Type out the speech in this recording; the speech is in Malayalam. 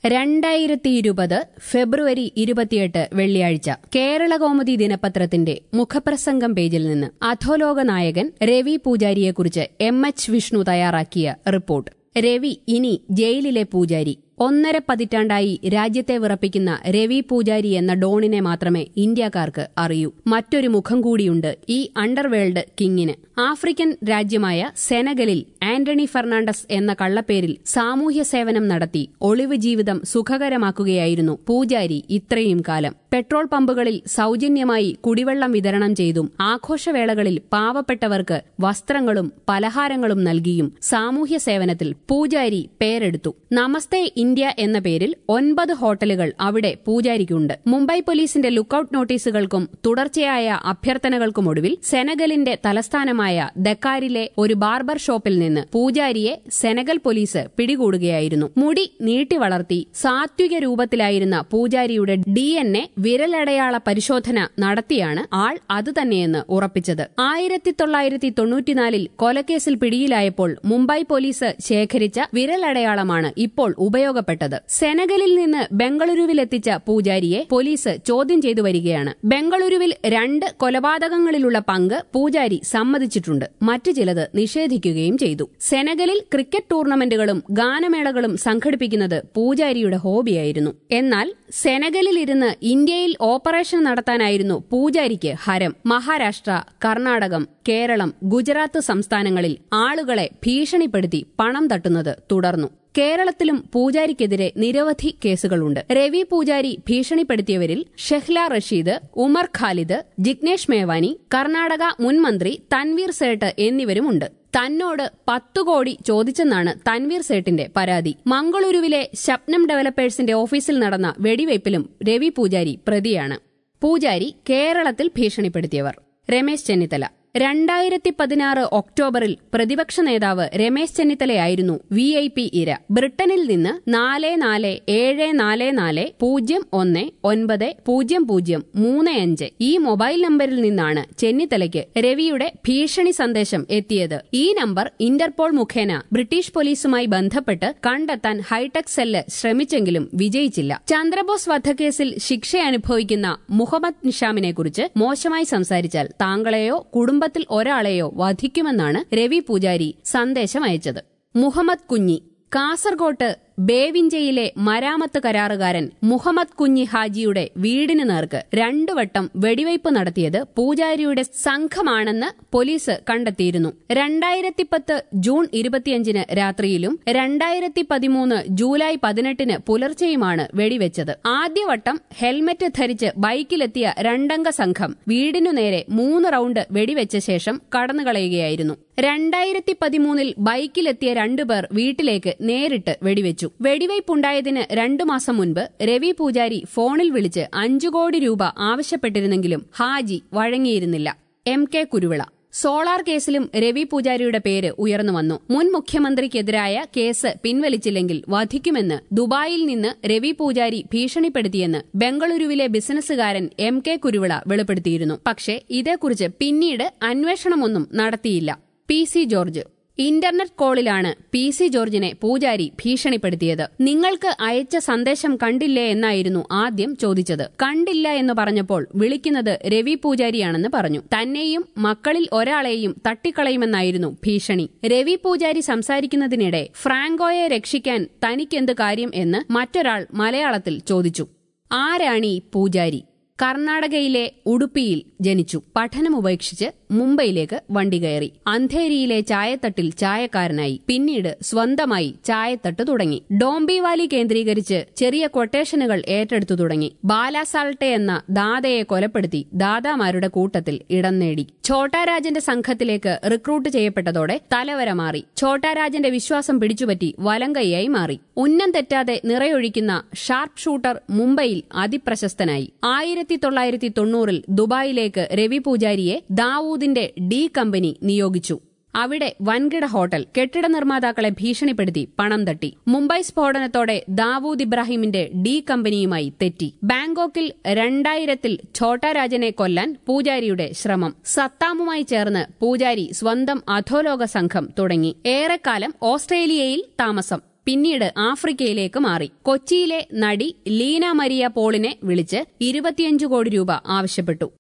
രണ്ടായിരത്തി ഇരുപത് ഫെബ്രുവരി ഇരുപത്തിയെട്ട് വെള്ളിയാഴ്ച കേരളകൗമുദി ദിനപത്രത്തിന്റെ മുഖപ്രസംഗം പേജിൽ നിന്ന് അധോലോക നായകൻ രവി പൂജാരിയെക്കുറിച്ച് എം എച്ച് വിഷ്ണു തയ്യാറാക്കിയ റിപ്പോർട്ട് രവി ഇനി ജയിലിലെ പൂജാരി ഒന്നര പതിറ്റാണ്ടായി രാജ്യത്തെ വിറപ്പിക്കുന്ന രവി പൂജാരി എന്ന ഡോണിനെ മാത്രമേ ഇന്ത്യക്കാർക്ക് അറിയൂ മറ്റൊരു മുഖം കൂടിയുണ്ട് ഈ അണ്ടർവേൾഡ് കിങ്ങിന് ആഫ്രിക്കൻ രാജ്യമായ സെനഗലിൽ ആന്റണി ഫെർണാണ്ടസ് എന്ന കള്ളപ്പേരിൽ സാമൂഹ്യ സേവനം നടത്തി ഒളിവ് ജീവിതം സുഖകരമാക്കുകയായിരുന്നു പൂജാരി ഇത്രയും കാലം പെട്രോൾ പമ്പുകളിൽ സൌജന്യമായി കുടിവെള്ളം വിതരണം ചെയ്തും ആഘോഷവേളകളിൽ പാവപ്പെട്ടവർക്ക് വസ്ത്രങ്ങളും പലഹാരങ്ങളും നൽകിയും സാമൂഹ്യ സേവനത്തിൽ പൂജാരി പേരെടുത്തു നമസ്തേ ഇന്ത്യ എന്ന പേരിൽ ഒൻപത് ഹോട്ടലുകൾ അവിടെ പൂജാരിക്കുണ്ട് മുംബൈ പോലീസിന്റെ ലുക്കൌട്ട് നോട്ടീസുകൾക്കും തുടർച്ചയായ അഭ്യർത്ഥനകൾക്കുമൊടുവിൽ സെനഗലിന്റെ തലസ്ഥാനമായ ദക്കാരിലെ ഒരു ബാർബർ ഷോപ്പിൽ നിന്ന് പൂജാരിയെ സെനഗൽ പോലീസ് പിടികൂടുകയായിരുന്നു മുടി നീട്ടി വളർത്തി സാത്വിക രൂപത്തിലായിരുന്ന പൂജാരിയുടെ ഡി എൻ എ വിരലടയാള പരിശോധന നടത്തിയാണ് ആൾ അതുതന്നെയെന്ന് ഉറപ്പിച്ചത് ആയിരത്തി തൊള്ളായിരത്തി തൊണ്ണൂറ്റിനാലിൽ കൊലക്കേസിൽ പിടിയിലായപ്പോൾ മുംബൈ പോലീസ് ശേഖരിച്ച വിരലടയാളമാണ് ഇപ്പോൾ ഉപയോഗപ്പെട്ടത് സെനഗലിൽ നിന്ന് ബംഗളൂരുവിലെത്തിച്ച പൂജാരിയെ പോലീസ് ചോദ്യം ചെയ്തു വരികയാണ് ബംഗളൂരുവിൽ രണ്ട് കൊലപാതകങ്ങളിലുള്ള പങ്ക് പൂജാരി സമ്മതിച്ചിട്ടുണ്ട് മറ്റു ചിലത് നിഷേധിക്കുകയും ചെയ്തു സെനഗലിൽ ക്രിക്കറ്റ് ടൂർണമെന്റുകളും ഗാനമേളകളും സംഘടിപ്പിക്കുന്നത് പൂജാരിയുടെ ഹോബിയായിരുന്നു എന്നാൽ സെനഗലിൽ ഇരുന്ന് ഇന്ത്യയിൽ ഓപ്പറേഷൻ നടത്താനായിരുന്നു പൂജാരിക്ക് ഹരം മഹാരാഷ്ട്ര കർണാടകം കേരളം ഗുജറാത്ത് സംസ്ഥാനങ്ങളിൽ ആളുകളെ ഭീഷണിപ്പെടുത്തി പണം തട്ടുന്നത് തുടർന്നു കേരളത്തിലും പൂജാരിക്കെതിരെ നിരവധി കേസുകളുണ്ട് രവി പൂജാരി ഭീഷണിപ്പെടുത്തിയവരിൽ ഷെഹ്ല റഷീദ് ഉമർ ഖാലിദ് ജിഗ്നേഷ് മേവാനി കർണാടക മുൻ മന്ത്രി തൻവീർ സേട്ട് എന്നിവരുമുണ്ട് തന്നോട് പത്തു കോടി ചോദിച്ചെന്നാണ് തൻവീർ സേട്ടിന്റെ പരാതി മംഗളൂരുവിലെ ശബ്നം ഡെവലപ്പേഴ്സിന്റെ ഓഫീസിൽ നടന്ന വെടിവയ്പിലും രവി പൂജാരി പ്രതിയാണ് പൂജാരി കേരളത്തിൽ ഭീഷണിപ്പെടുത്തിയവർ രമേശ് ചെന്നിത്തല രണ്ടായിരത്തി പതിനാറ് ഒക്ടോബറിൽ പ്രതിപക്ഷ നേതാവ് രമേശ് ചെന്നിത്തലയായിരുന്നു വി ഐ പി ഇര ബ്രിട്ടനിൽ നിന്ന് നാല് നാല് ഏഴ് നാല് നാല് പൂജ്യം ഒന്ന് ഒൻപത് പൂജ്യം പൂജ്യം മൂന്ന് അഞ്ച് ഈ മൊബൈൽ നമ്പറിൽ നിന്നാണ് ചെന്നിത്തലയ്ക്ക് രവിയുടെ ഭീഷണി സന്ദേശം എത്തിയത് ഈ നമ്പർ ഇന്റർപോൾ മുഖേന ബ്രിട്ടീഷ് പോലീസുമായി ബന്ധപ്പെട്ട് കണ്ടെത്താൻ ഹൈടെക് സെല്ല് ശ്രമിച്ചെങ്കിലും വിജയിച്ചില്ല ചന്ദ്രബോസ് വധക്കേസിൽ ശിക്ഷ അനുഭവിക്കുന്ന മുഹമ്മദ് നിഷാമിനെക്കുറിച്ച് മോശമായി സംസാരിച്ചാൽ താങ്കളെയോ കുടുംബ കുടുംബത്തിൽ ഒരാളെയോ വധിക്കുമെന്നാണ് രവി പൂജാരി സന്ദേശം അയച്ചത് മുഹമ്മദ് കുഞ്ഞി കാസർകോട്ട് ബേവിഞ്ചയിലെ മരാമത്ത് കരാറുകാരൻ മുഹമ്മദ് കുഞ്ഞി ഹാജിയുടെ വീടിന് നേർക്ക് രണ്ടുവട്ടം വെടിവയ്പ് നടത്തിയത് പൂജാരിയുടെ സംഘമാണെന്ന് പോലീസ് കണ്ടെത്തിയിരുന്നു രണ്ടായിരത്തി പത്ത് ജൂൺ ഇരുപത്തിയഞ്ചിന് രാത്രിയിലും രണ്ടായിരത്തി പതിമൂന്ന് ജൂലൈ പതിനെട്ടിന് പുലർച്ചെയുമാണ് വെടിവെച്ചത് ആദ്യവട്ടം ഹെൽമറ്റ് ധരിച്ച് ബൈക്കിലെത്തിയ രണ്ടംഗ സംഘം വീടിനു നേരെ മൂന്ന് റൌണ്ട് വെടിവെച്ച ശേഷം കടന്നുകളയുകയായിരുന്നു രണ്ടായിരത്തി പതിമൂന്നിൽ ബൈക്കിലെത്തിയ രണ്ടുപേർ വീട്ടിലേക്ക് നേരിട്ട് വെടിവെച്ചു വെടിവയ്പുണ്ടായതിന് രണ്ടു മാസം മുൻപ് രവി പൂജാരി ഫോണിൽ വിളിച്ച് അഞ്ചു കോടി രൂപ ആവശ്യപ്പെട്ടിരുന്നെങ്കിലും ഹാജി വഴങ്ങിയിരുന്നില്ല എം കെ കുരുവിള സോളാർ കേസിലും രവി പൂജാരിയുടെ പേര് ഉയർന്നുവന്നു മുൻ മുഖ്യമന്ത്രിക്കെതിരായ കേസ് പിൻവലിച്ചില്ലെങ്കിൽ വധിക്കുമെന്ന് ദുബായിൽ നിന്ന് രവി പൂജാരി ഭീഷണിപ്പെടുത്തിയെന്ന് ബംഗളൂരുവിലെ ബിസിനസ്സുകാരൻ എം കെ കുരുവിള വെളിപ്പെടുത്തിയിരുന്നു പക്ഷേ ഇതേക്കുറിച്ച് പിന്നീട് അന്വേഷണമൊന്നും നടത്തിയില്ല പി സി ജോർജ് ഇന്റർനെറ്റ് കോളിലാണ് പി സി ജോർജിനെ പൂജാരി ഭീഷണിപ്പെടുത്തിയത് നിങ്ങൾക്ക് അയച്ച സന്ദേശം കണ്ടില്ലേ എന്നായിരുന്നു ആദ്യം ചോദിച്ചത് കണ്ടില്ല എന്ന് പറഞ്ഞപ്പോൾ വിളിക്കുന്നത് രവി പൂജാരിയാണെന്ന് പറഞ്ഞു തന്നെയും മക്കളിൽ ഒരാളെയും തട്ടിക്കളയുമെന്നായിരുന്നു ഭീഷണി രവി പൂജാരി സംസാരിക്കുന്നതിനിടെ ഫ്രാങ്കോയെ രക്ഷിക്കാൻ തനിക്കെന്ത് കാര്യം എന്ന് മറ്റൊരാൾ മലയാളത്തിൽ ചോദിച്ചു ആരാണീ പൂജാരി കർണാടകയിലെ ഉടുപ്പിയിൽ ജനിച്ചു പഠനം ഉപേക്ഷിച്ച് മുംബൈയിലേക്ക് വണ്ടി കയറി അന്ധേരിയിലെ ചായത്തട്ടിൽ ചായക്കാരനായി പിന്നീട് സ്വന്തമായി ചായത്തട്ട് തുടങ്ങി ഡോംബിവാലി കേന്ദ്രീകരിച്ച് ചെറിയ കൊട്ടേഷനുകൾ ഏറ്റെടുത്തു തുടങ്ങി ബാലാസാൾട്ടെ എന്ന ദാതയെ കൊലപ്പെടുത്തി ദാതാമാരുടെ കൂട്ടത്തിൽ ഇടം നേടി ഛോട്ടാരാജന്റെ സംഘത്തിലേക്ക് റിക്രൂട്ട് ചെയ്യപ്പെട്ടതോടെ തലവര മാറി ഛോട്ടാരാജന്റെ വിശ്വാസം പിടിച്ചുപറ്റി വലങ്കൈയായി മാറി ഉന്നം തെറ്റാതെ നിറയൊഴിക്കുന്ന ഷാർപ്പ് ഷൂട്ടർ മുംബൈയിൽ അതിപ്രശസ്തനായി ആയിരത്തി തൊള്ളായിരത്തി തൊണ്ണൂറിൽ ദുബായിലേക്ക് രവി പൂജാരിയെ ദാവൂദിന്റെ ഡി കമ്പനി നിയോഗിച്ചു അവിടെ വൻകിട ഹോട്ടൽ കെട്ടിട നിർമ്മാതാക്കളെ ഭീഷണിപ്പെടുത്തി പണം തട്ടി മുംബൈ സ്ഫോടനത്തോടെ ദാവൂദ് ഇബ്രാഹിമിന്റെ ഡി കമ്പനിയുമായി തെറ്റി ബാങ്കോക്കിൽ രണ്ടായിരത്തിൽ ഛോട്ടാരാജനെ കൊല്ലാൻ പൂജാരിയുടെ ശ്രമം സത്താമുമായി ചേർന്ന് പൂജാരി സ്വന്തം അധോലോക സംഘം തുടങ്ങി ഏറെക്കാലം ഓസ്ട്രേലിയയിൽ താമസം പിന്നീട് ആഫ്രിക്കയിലേക്ക് മാറി കൊച്ചിയിലെ നടി ലീന മരിയ പോളിനെ വിളിച്ച് ഇരുപത്തിയഞ്ച് കോടി രൂപ ആവശ്യപ്പെട്ടു